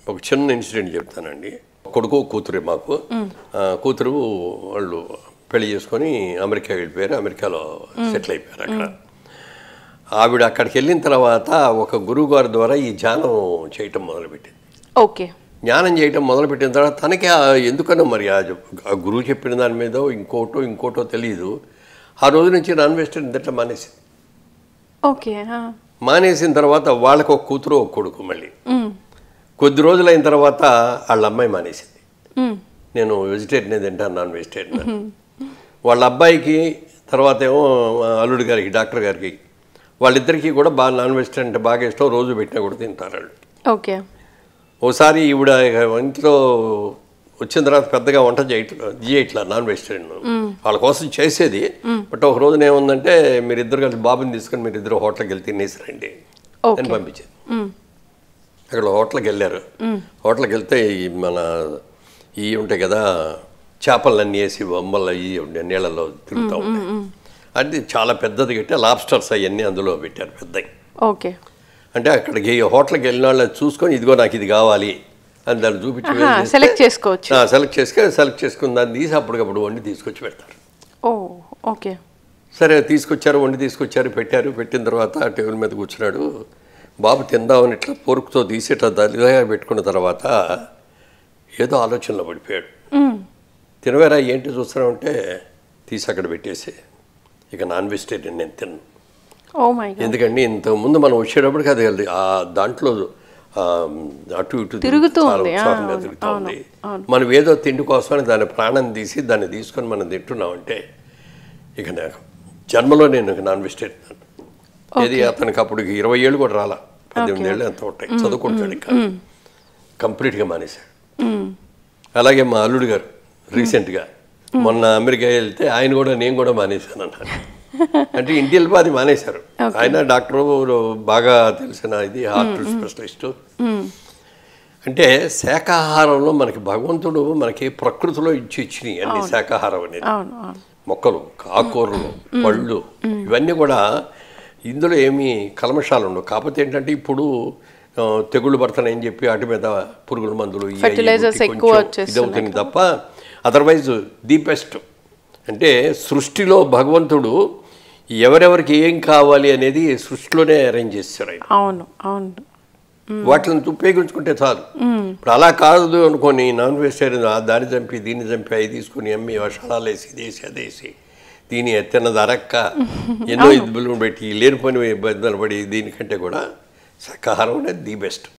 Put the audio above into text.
ఒక చిన్న ఇన్సిడెంట్ చెప్తానండి కొడుకు కూతురే మాకు ఆ, కూతురు వాళ్ళు పెళ్లి చేసుకొని అమెరికా వెళ్ళిపోయారు అమెరికాలో సెటిల్ అయిపోయారు అక్కడ ఆవిడ అక్కడికి వెళ్ళిన తర్వాత ఒక గురువు గారి ద్వారా ఈ ధ్యానం చేయటం మొదలుపెట్టింది ఓకే జ్ఞానం చేయటం మొదలుపెట్టిన తర్వాత తనకి ఆ ఎందుకనో మరి ఆ చెప్- ఆ గురువు చెప్పిన దాని మీద ఇంకోటో ఇంకోటో తెలియదు ఆ రోజు నుంచి నాన్ వెజిటేరియన్ తింటం మానేసింది ఓకే ఆ. మానేసిన తర్వాత వాళ్ళకు ఒక కూతురు ఒక కొడుకు మళ్ళీ మ్మ్. కొద్ది రోజులు అయిన తర్వాత వాళ్ళ అమ్మాయి మానేసింది మ్మ్. నేను వెజిటేరియనే తింటాను నాన్ వెజిటేరియన్ వాళ్ళ అబ్బాయికి తర్వాత ఏమో మా అల్లుడి గారికి డాక్టర్ గారికి వాళ్ళిద్దరికీ కూడా బాగా నాన్ వెజిటేరియన్ అంటే బాగా ఇష్టం రోజు పెట్టినా కూడా తింటారు వాళ్ళు ఓకే ఓసారి ఈవిడ ఇంట్లో వచ్చిన తర్వాత పెద్దగా వంట చేయట్లా చేయట్లా నాన్ వెజిటేరియన్ వాళ్ళ కోసం చేసేది బట్ ఒక రోజున ఏముందంటే మీరిద్దరు కలిసి బాబుని తీసుకొని మీరిద్దరు హోటల్కి వెళ్ళి తినేసి రండి ఓకే. అని పంపించింది మ్మ్. అక్కడ హోటల్కి వెళ్ళారు హోటల్కి వెళ్తే ఈ మన ఇవి ఉంటాయి కదా చేపలన్నీ వేసి బొమ్మలు అవి ఉండే నీళ్ళలో తిరుగుతూ ఉంటాయి అది చాలా పెద్దది కట్టి లాబ్స్టర్స్ అవన్నీ అందులో పెట్టారు పెద్దవి ఓకే అంటే అక్కడికి హోటల్కి వెళ్ళిన వాళ్ళు చూసుకొని ఇదిగో నాకు ఇది కావాలి అని దాన్ని చూపించి ఆహా, select చేసుకోవచ్చు. సెలెక్ట్ చేసుకొని సెలెక్ట్ చేసుకుని దాన్ని తీసి అప్పటికప్పుడు వండి తీసుకొచ్చి పెడతారు ఓ ఓకే సరే తీసుకొచ్చారు వండి తీసుకొచ్చారు పెట్టారు పెట్టిన తర్వాత ఆ టేబుల్ మీద కూర్చున్నాడు బాబు తిందామని ఇట్లా పొరుకుతో తీసి ఇట్లా దళిగా పెట్టుకున్న తర్వాత ఏదో ఆలోచనలో పడిపోయాడు మ్మ్. తినవేరా ఏంటి చూస్తున్నామంటే తీసి అక్కడ పెట్టేసి ఇక నాన్ వెజిటేరియన్ నేను తిన్నాను ఓ మై గాడ్ ఎందుకంటే ఇంతకుముందు మనం వచ్చేటప్పటికి అది అది ఆ దాంట్లో ఆ, అటు ఇటు తిరుగుతూ చాలా ఉంది. ఆ, ఉత్సాహంగా అవును, తిరుగుతూ అవును, ఉంది మనం ఏదో తిండి కోసమని దాని ప్రాణం తీసి దాన్ని తీసుకొని మనం తింటున్నామంటే ఇక నాకు జన్మలో నేను నాన్ వెజిటేరియన్ ఏది అతనికి అప్పుడు ఇరవై ఏళ్ళు కూడా రాలా పద్దెనిమిది ఏళ్ళు ఎంత ఉంటాయి చదువుకుంటాడు ఇంకా కంప్లీట్గా మానేశాడు మ్మ్. అలాగే మా అల్లుడు గారు రీసెంట్గా మొన్న అమెరికా వెళ్తే ఆయన కూడా నేను కూడా మానేశాను అన్నాడు అంటే ఇంటి వెళ్ళిపోయి మానేశారు ఆయన డాక్టర్ బాగా తెలిసిన ఇది హార్ట్ స్పెషలిస్ట్ మ్మ్. అంటే శాకాహారంలో మనకి భగవంతుడు మనకి ప్రకృతిలో ఇచ్చి ఇచ్చినాయి అన్ని శాకాహారం అనేది అవును అవును మొక్కలు ఆకుకూరలు పళ్ళు ఇవన్నీ కూడా ఇందులో ఏమీ కల్మషాలు ఉండవు కాకపోతే ఏంటంటే ఇప్పుడు ఆ, తెగుళ్ళు పడతానని చెప్పి వాటి మీద పురుగుల మందులు ఇవి అవి Fertilizers కొట్టి ఎక్కువ కొంచెం వచ్చేస్తున్నాయి ఇదవుతుంది తప్ప అదర్వైజ్ ది బెస్ట్ అంటే సృష్టిలో భగవంతుడు ఎవరెవరికి ఏం కావాలి అనేది సృష్టిలోనే అరేంజ్ చేస్తారు ఆయన అవును అవును వాటిని ఉపయోగించుకుంటే చాలు ఇప్పుడు అలా కాదు అనుకోని నాన్ వెజిటేరియన్ ఆ దాన్ని చంపి దీన్ని చంపి అవి తీసుకొని అమ్మి వర్షాలు వేసి ఇదేసి అదేసి దీని ఎత్తనది అరక్క ఎన్నో ఇబ్బందులు పెట్టి లేనిపోయిన ఇబ్బందులు పడి దీనికంటే కూడా శాకాహారం అనేది ది బెస్ట్